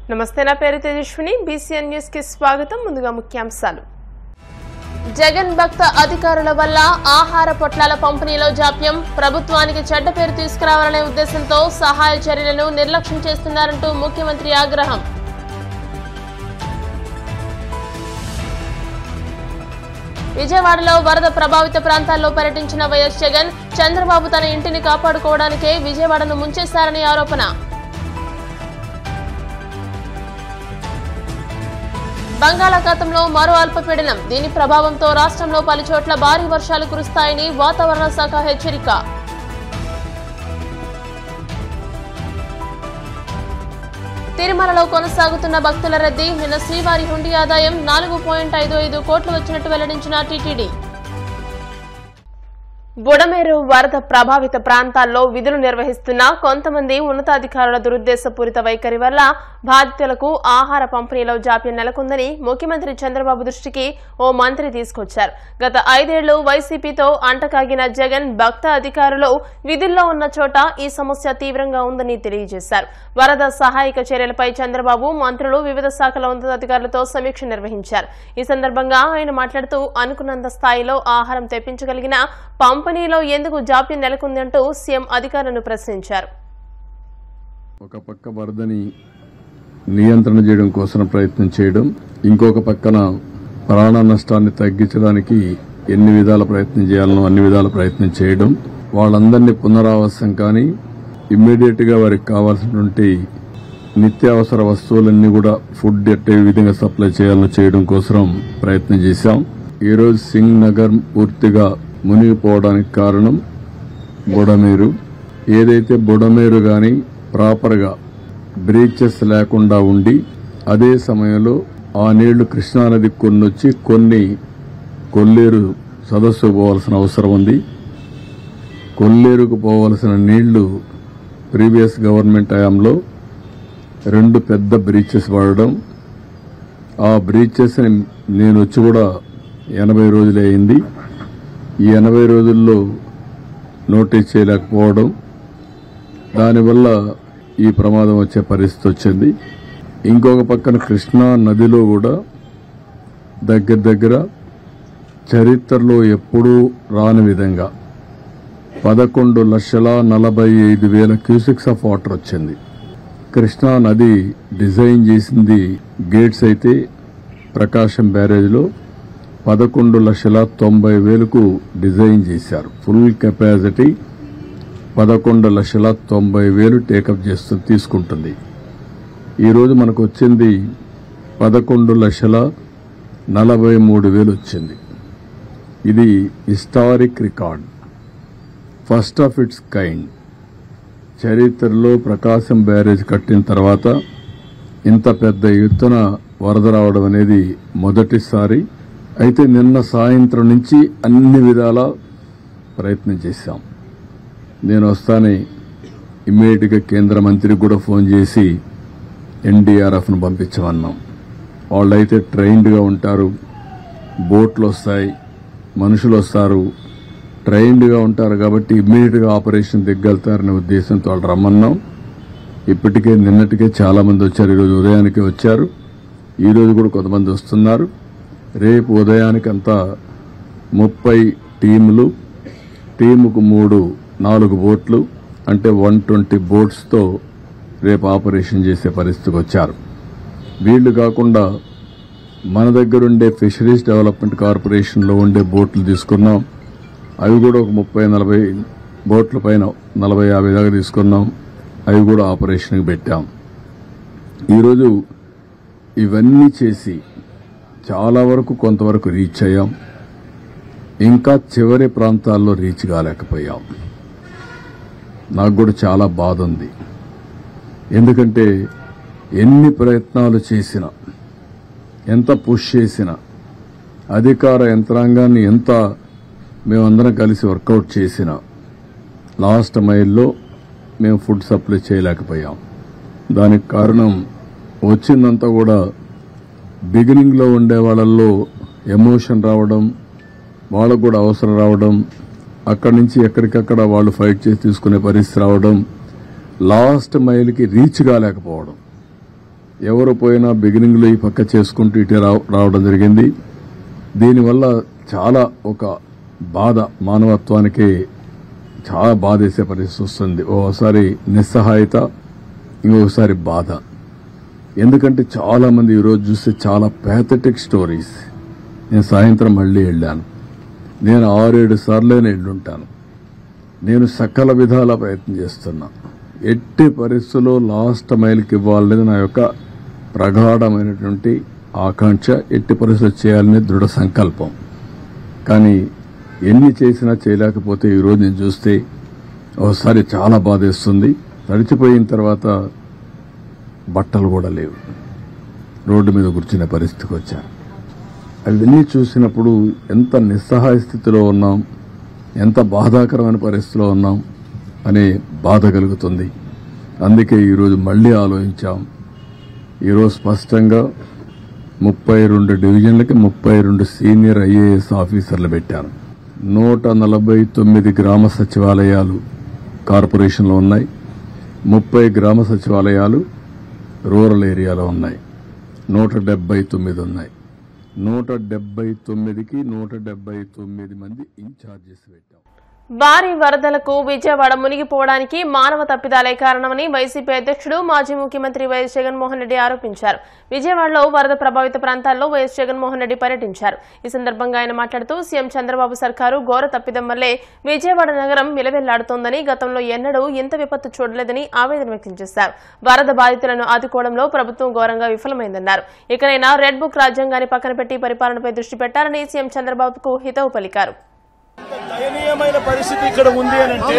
నమస్తే నా పేరు తేజస్విని బీసీఎన్ న్యూస్ కి స్వాగతం ముందుగా ముఖ్యాంశాలు జగన్ భక్త అధికారుల వల్ల ఆహార పొట్లాల పంపిణీలో జాప్యం ప్రభుత్వానికి చెడ్డ పేరు తీసుకురావాలనే ఉద్దేశంతో సహాయ చర్యలను నిర్లక్ష్యం చేస్తున్నారంటూ ముఖ్యమంత్రి ఆగ్రహం విజయవాడలో వరద ప్రభావిత ప్రాంతాల్లో పర్యటించిన వైఎస్ జగన్ చంద్రబాబు తన ఇంటిని కాపాడుకోవడానికే విజయవాడను ముంచేశారని ఆరోపణ బంగాళాఖాతంలో మరో అల్పపీడనం దీని ప్రభావంతో రాష్ట్రంలో పలుచోట్ల భారీ వర్షాలు కురుస్తాయని వాతావరణ శాఖ హెచ్చరిక తిరుమలలో కొనసాగుతున్న భక్తుల రద్దీ నిన్న శ్రీవారి హుండీ ఆదాయం నాలుగు పాయింట్ ఐదు ఐదు కోట్లు వచ్చినట్టు వెల్లడించిన టీటీడీ బుడమేరు వరద ప్రభావిత ప్రాంతాల్లో విధులు నిర్వహిస్తున్న కొంతమంది ఉన్నతాధికారుల దురుద్దేశపూరిత వైఖరి వల్ల బాధితులకు ఆహార పంపిణీలో జాప్యం నెలకొందని ముఖ్యమంత్రి చంద్రబాబు దృష్టికి ఓ మంత్రి తీసుకొచ్చారు గత ఐదేళ్లు వైసీపీతో అంటకాగిన జగన్ భక్త అధికారులు విధుల్లో ఉన్న చోట ఈ సమస్య తీవ్రంగా ఉందని తెలియజేశారు వరద సహాయక చర్యలపై చంద్రబాబు మంత్రులు వివిధ శాఖల ఉన్నతాధికారులతో సమీక్ష నిర్వహించారు ఈ సందర్భంగా ఆయన మాట్లాడుతూ అనుకున్నంత స్థాయిలో ఆహారం తెప్పించగలిగిన పంపిణీలో ఎందుకు జాప్యం నెలకొందంటూ సీఎం అధికారులను ప్రశ్నించారు ఒక పక్క వరదని నియంత్రణ చేయడం కోసం ప్రయత్నం చేయడం ఇంకొక పక్కన ప్రాణ నష్టాన్ని తగ్గించడానికి ఎన్ని విధాల ప్రయత్నం చేయాలనో అన్ని విధాల ప్రయత్నం చేయడం వాళ్ళందరినీ పునరావాసం కానీ ఇమ్మీడియట్ గా వారికి కావాల్సినటువంటి నిత్యావసర వస్తువులన్నీ కూడా ఫుడ్ ఎట్టే విధంగా సప్లై చేయాలో చేయడం కోసం ప్రయత్నం చేశాం ఈ రోజు సింగ్ నగర్ పూర్తిగా మునిగిపోవడానికి కారణం బుడమేరు ఏదైతే బుడమేరు గాని ప్రాపర్గా బ్రీచెస్ లేకుండా ఉండి అదే సమయంలో ఆ నీళ్లు కృష్ణానది కొన్ని వచ్చి కొన్ని కొల్లేరు సదస్సు పోవాల్సిన అవసరం ఉంది కొల్లేరుకు పోవలసిన నీళ్లు ప్రీవియస్ గవర్నమెంట్ హయాంలో రెండు పెద్ద బ్రీచెస్ వాడడం ఆ బ్రీచెస్ నేను వచ్చి కూడా ఎనభై రోజులే అయింది ఈ ఎనభై రోజుల్లో నోటీస్ చేయలేకపోవడం దానివల్ల ఈ ప్రమాదం వచ్చే పరిస్థితి వచ్చింది ఇంకొక పక్కన కృష్ణా నదిలో కూడా దగ్గర దగ్గర చరిత్రలో ఎప్పుడూ రాని విధంగా పదకొండు లక్షల నలభై ఐదు వేల క్యూసిక్స్ ఆఫ్ వాటర్ వచ్చింది కృష్ణా నది డిజైన్ చేసింది గేట్స్ అయితే ప్రకాశం బ్యారేజ్లో పదకొండు లక్షల తొంభై వేలకు డిజైన్ చేశారు ఫుల్ కెపాసిటీ పదకొండు లక్షల తొంభై వేలు టేకప్ చేస్తూ తీసుకుంటుంది ఈరోజు మనకు వచ్చింది పదకొండు లక్షల నలభై మూడు వేలు వచ్చింది ఇది historic record first of its kind చరిత్రలో ప్రకాశం బ్యారేజ్ కట్టిన తర్వాత ఇంత పెద్ద ఎత్తున వరద రావడం అనేది మొదటిసారి అయితే నిన్న సాయంత్రం నుంచి అన్ని విధాల ప్రయత్నం చేశాం నేను వస్తానే ఇమ్మీడియట్గా కేంద్ర మంత్రికి కూడా ఫోన్ చేసి ఎన్డీఆర్ఎఫ్ను పంపించమన్నాం వాళ్ళైతే ట్రైన్డ్గా ఉంటారు బోట్లు వస్తాయి మనుషులు వస్తారు ట్రైన్డ్గా ఉంటారు కాబట్టి ఇమ్మీడియట్గా ఆపరేషన్ దిగ్గలుతారనే ఉద్దేశంతో వాళ్ళు రమ్మన్నాం ఇప్పటికే నిన్నటికే చాలా మంది వచ్చారు ఈరోజు ఉదయానికి వచ్చారు ఈరోజు కూడా కొంతమంది వస్తున్నారు రేపు ఉదయానికంతా ముప్పై టీములు టీముకు మూడు నాలుగు బోట్లు అంటే వన్ ట్వంటీ బోట్స్తో రేపు ఆపరేషన్ చేసే పరిస్థితికి వచ్చారు వీళ్ళు కాకుండా మన దగ్గర ఉండే ఫిషరీస్ డెవలప్మెంట్ కార్పొరేషన్లో ఉండే బోట్లు తీసుకున్నాం అవి కూడా ఒక ముప్పై నలభై బోట్ల పైన నలభై యాభై దాకా తీసుకున్నాం అవి కూడా ఆపరేషన్కి పెట్టాం ఈరోజు ఇవన్నీ చేసి చాలా వరకు కొంతవరకు రీచ్ అయ్యాం ఇంకా చివరి ప్రాంతాల్లో రీచ్ కాలేకపోయాం నాకు కూడా చాలా బాధ ఉంది ఎందుకంటే ఎన్ని ప్రయత్నాలు చేసినా ఎంత పుష్ చేసినా అధికార యంత్రాంగాన్ని ఎంత మేమందరం కలిసి వర్కౌట్ చేసినా లాస్ట్ మైల్లో మేము ఫుడ్ సప్లై చేయలేకపోయాం దానికి కారణం వచ్చిందంతా కూడా బిగినింగ్లో ఉండే వాళ్ళల్లో ఎమోషన్ రావడం వాళ్ళకు కూడా అవసరం రావడం అక్కడి నుంచి ఎక్కడికక్కడ వాళ్ళు ఫైట్ చేసి తీసుకునే పరిస్థితి రావడం లాస్ట్ మైల్కి రీచ్ కాలేకపోవడం ఎవరు పోయినా బిగినింగ్లో ఈ పక్క చేసుకుంటూ ఇటే రావ- రావడం జరిగింది దీనివల్ల చాలా ఒక బాధ మానవత్వానికి చాలా బాధేసే పరిస్థితి వస్తుంది ఓసారి నిస్సహాయత ఇంకొకసారి బాధ ఎందుకంటే చాలా మంది ఈరోజు చూస్తే చాలా ప్యాథటిక్ స్టోరీస్ నేను సాయంత్రం మళ్ళీ వెళ్ళాను నేను ఆరేడు సార్లే వెళ్ళుంటాను నేను సకల విధాల ప్రయత్నం చేస్తున్నా ఎట్టి పరిస్థితుల్లో లాస్ట్ మైల్కి ఇవ్వాలనేది నా యొక్క ప్రగాఢమైనటువంటి ఆకాంక్ష ఎట్టి పరిస్థితులు చేయాలనే దృఢ సంకల్పం కానీ ఎన్ని చేసినా చేయలేకపోతే ఈరోజు నేను చూస్తే ఒకసారి చాలా బాధేస్తుంది తడిచిపోయిన తర్వాత బట్టలు కూడా లేవు రోడ్డు మీద కూర్చునే పరిస్థితికి వచ్చాను అవన్నీ చూసినప్పుడు ఎంత నిస్సహాయ స్థితిలో ఉన్నాం ఎంత బాధాకరమైన పరిస్థితిలో ఉన్నాం అనే బాధ కలుగుతుంది అందుకే ఈరోజు మళ్ళీ ఆలోచించాం ఈరోజు స్పష్టంగా ముప్పై రెండు డివిజన్లకి ముప్పై రెండు సీనియర్ ఐఏఎస్ ఆఫీసర్లు పెట్టాను నూట నలభై తొమ్మిది గ్రామ సచివాలయాలు కార్పొరేషన్లో ఉన్నాయి ముప్పై గ్రామ సచివాలయాలు రూరల్ ఏరియాలో ఉన్నాయి నూట డెబ్బై తొమ్మిది ఉన్నాయి నూట డెబ్బై తొమ్మిదికి నూట డెబ్బై తొమ్మిది మంది ఇన్ఛార్జెస్ పెట్టాం భారీ వరదలకు విజయవాడ మునిగిపోవడానికి మానవ తప్పిదాలే కారణమని వైసీపీ అధ్యక్షుడు మాజీ ముఖ్యమంత్రి వైఎస్ జగన్మోహన్ రెడ్డి ఆరోపించారు విజయవాడలో వరద ప్రభావిత ప్రాంతాల్లో వైఎస్ జగన్మోహన్ రెడ్డి పర్యటించారు ఈ సందర్భంగా ఆయన మాట్లాడుతూ సీఎం చంద్రబాబు సర్కారు ఘోర తప్పిదం వల్లే విజయవాడ నగరం మిలవెల్లాడుతోందని గతంలో ఎన్నడూ ఇంత విపత్తు చూడలేదని ఆవేదన వ్యక్తం చేశారు వరద బాధితులను ఆదుకోవడంలో ప్రభుత్వం ఘోరంగా విఫలమైందన్నారు ఇకనైనా రెడ్ బుక్ రాజ్యాంగాన్ని పక్కన పెట్టి పరిపాలనపై దృష్టి పెట్టాలని సీఎం చంద్రబాబుకు హితవు పలికారు దయనీయమైన పరిస్థితి ఇక్కడ ఉంది అని అంటే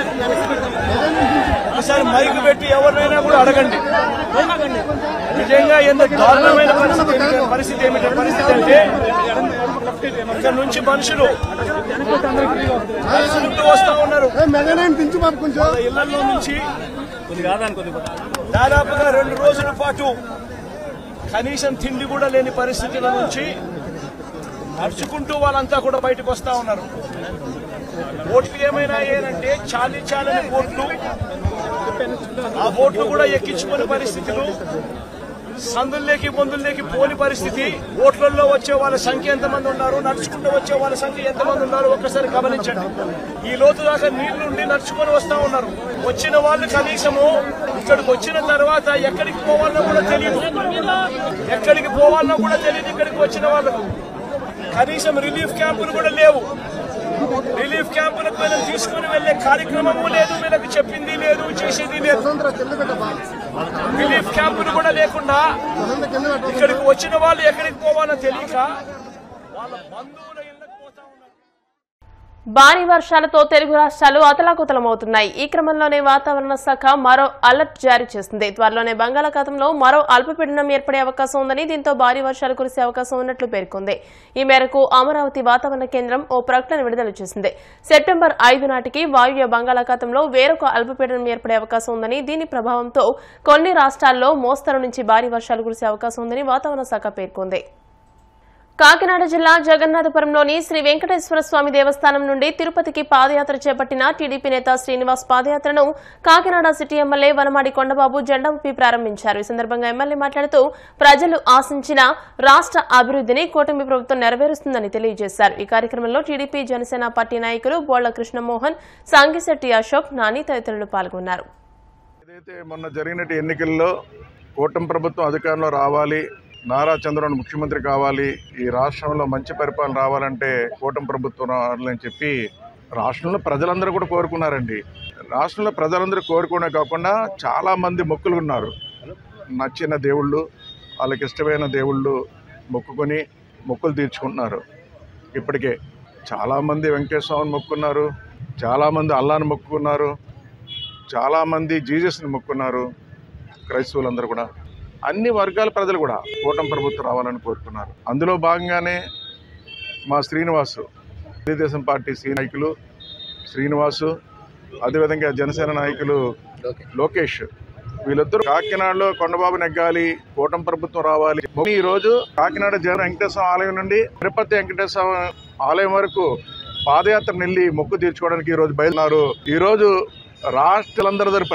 ఒకసారి మైక్ పెట్టి ఎవరినైనా కూడా అడగండి నిజంగా ఎంత దారుణమైన పరిస్థితి ఏమిటి- పరిస్థితి ఏమిటి పరిస్థితి అంటే ఇక్కడ నుంచి మనుషులు నడుచుకుంటూ వస్తా ఉన్నారు వాళ్ళ ఇళ్లలో నుంచి దాదాపుగా రెండు రోజుల పాటు కనీసం తిండి కూడా లేని పరిస్థితుల నుంచి నడుచుకుంటూ వాళ్ళంతా కూడా బయటకు వస్తా ఉన్నారు ఓట్లు ఏమైనా ఏంటంటే చాలీ చాలని ఓట్లు ఆ ఓట్లు కూడా ఎక్కించుకునే పరిస్థితులు సందుల్లోకి బొందుల్లోకి పోని పరిస్థితి ఓట్లలో వచ్చే వాళ్ళ సంఖ్య ఎంతమంది ఉన్నారు నడుచుకుంటూ వచ్చే వాళ్ళ సంఖ్య ఎంతమంది ఉన్నారు ఒక్కసారి గమనించండి ఈ లోతు దాకా నీళ్లుండి నడుచుకొని వస్తా ఉన్నారు వచ్చిన వాళ్ళు కనీసము ఇక్కడికి వచ్చిన తర్వాత ఎక్కడికి పోవాలనో కూడా తెలియదు ఎక్కడికి పోవాలనో కూడా తెలియదు ఇక్కడికి వచ్చిన వాళ్ళకు కనీసం రిలీఫ్ క్యాంపులు కూడా లేవు రిలీఫ్ క్యాంపులకు వీళ్ళని తీసుకుని వెళ్లే కార్యక్రమము లేదు వీళ్ళకి చెప్పింది లేదు చేసేది లేదు రిలీఫ్ క్యాంపులు కూడా లేకుండా ఇక్కడికి వచ్చిన వాళ్ళు ఎక్కడికి పోవాలో తెలియక వాళ్ళ బంధువుల ఇళ్ళకి పోతా ఉన్నారు భారీ వర్షాలతో తెలుగు రాష్ట్రాలు అతలాకుతలమవుతున్నాయి ఈ క్రమంలోనే వాతావరణ శాఖ మరో అలర్ట్ జారీ చేసింది త్వరలోనే బంగాళాఖాతంలో మరో అల్పపీడనం ఏర్పడే అవకాశం ఉందని దీంతో భారీ వర్షాలు కురిసే అవకాశం ఉన్నట్లు పేర్కొంది ఈ మేరకు అమరావతి వాతావరణ కేంద్రం ఓ ప్రకటన విడుదల చేసింది సెప్టెంబర్ ఐదు నాటికి వాయువ్య బంగాళాఖాతంలో వేరొక అల్పపీడనం ఏర్పడే అవకాశం ఉందని దీని ప్రభావంతో కొన్ని రాష్ట్రాల్లో మోస్తరు నుంచి భారీ వర్షాలు కురిసే అవకాశం ఉందని వాతావరణ శాఖ పేర్కొంది కాకినాడ జిల్లా జగన్నాథపురంలోని శ్రీ వెంకటేశ్వర స్వామి దేవస్థానం నుండి తిరుపతికి పాదయాత్ర చేపట్టిన టీడీపీ నేత శ్రీనివాస్ పాదయాత్రను కాకినాడ సిటీ ఎమ్మెల్యే వనమాడి కొండబాబు జెండా ఊపి ప్రారంభించారు ఈ సందర్భంగా ఎమ్మెల్యే మాట్లాడుతూ ప్రజలు ఆశించిన రాష్ట్ర అభివృద్ధిని కూటమి ప్రభుత్వం నెరవేరుస్తుందని తెలియజేశారు ఈ కార్యక్రమంలో టీడీపీ జనసేన పార్టీ నాయకులు బోళ్ల కృష్ణమోహన్ సాంగిశెట్టి అశోక్ నాని తదితరులు పాల్గొన్నారు ఏదైతే మొన్న జరిగినట్టు ఎన్నికల్లో కూటమి ప్రభుత్వం అధికారంలో రావాలి నారా చంద్రబాబు ముఖ్యమంత్రి కావాలి ఈ రాష్ట్రంలో మంచి పరిపాలన రావాలంటే కూటమి ప్రభుత్వం రావాలని చెప్పి రాష్ట్రంలో ప్రజలందరూ కూడా కోరుకున్నారండి రాష్ట్రంలో ప్రజలందరూ కోరుకునే కాకుండా చాలా మంది మొక్కులు ఉన్నారు నచ్చిన దేవుళ్ళు వాళ్ళకి ఇష్టమైన దేవుళ్ళు మొక్కుకొని మొక్కులు తీర్చుకుంటున్నారు ఇప్పటికే చాలామంది వెంకటేశ్వర స్వామిని మొక్కున్నారు చాలామంది అల్లాని మొక్కుకున్నారు చాలామంది జీజస్ని మొక్కున్నారు క్రైస్తవులందరూ కూడా అన్ని వర్గాల ప్రజలు కూడా కూటమి ప్రభుత్వం రావాలని కోరుకున్నారు అందులో భాగంగానే మా శ్రీనివాసు తెలుగుదేశం పార్టీ శ్రీ నాయకులు శ్రీనివాసు అదేవిధంగా జనసేన నాయకులు లోకేష్ వీళ్ళిద్దరూ కాకినాడలో కొండబాబు నెగ్గాలి కూటమి ప్రభుత్వం రావాలి ఈ రోజు కాకినాడ జన వెంకటేశ్వర ఆలయం నుండి తిరుపతి వెంకటేశ్వర ఆలయం వరకు పాదయాత్ర నెల్లి మొక్కు తీర్చుకోవడానికి ఈ రోజు బయలున్నారు ఈ రోజు రాష్ట్రాలందరి తరపున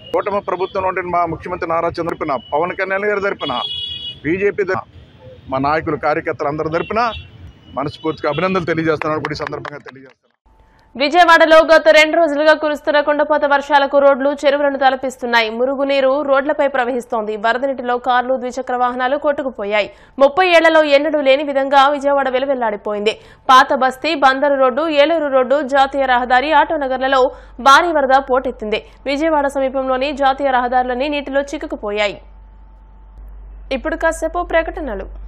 కూటమి ప్రభుత్వంలో ఉండే మా ముఖ్యమంత్రి నారా చంద్ర తరపున పవన్ కళ్యాణ్ గారి తరపున బీజేపీ తరపున, మా నాయకులు కార్యకర్తలు అందరి తరపున మనస్ఫూర్తిగా అభినందనలు తెలియజేస్తున్నాను కూడా ఈ సందర్భంగా తెలియజేస్తున్నాను విజయవాడలో గత రెండు రోజులుగా కురుస్తున్న కుండపోత వర్షాలకు రోడ్లు చెరువులను తలపిస్తున్నాయి మురుగునీరు రోడ్లపై ప్రవహిస్తోంది వరద నీటిలో కార్లు ద్విచక్ర వాహనాలు కొట్టుకుపోయాయి ముప్పై ఏళ్లలో ఎన్నడూ లేని విధంగా విజయవాడ వెలువెల్లాడిపోయింది పాత బస్తీ బందరు రోడ్డు ఏలూరు రోడ్డు జాతీయ రహదారి ఆటోనగర్లలో భారీ వరద పోటెత్తింది విజయవాడ సమీపంలోని జాతీయ రహదారులన్నీ నీటిలో చిక్కుకుపోయాయి ఇప్పుడు కాసేపు ప్రకటనలు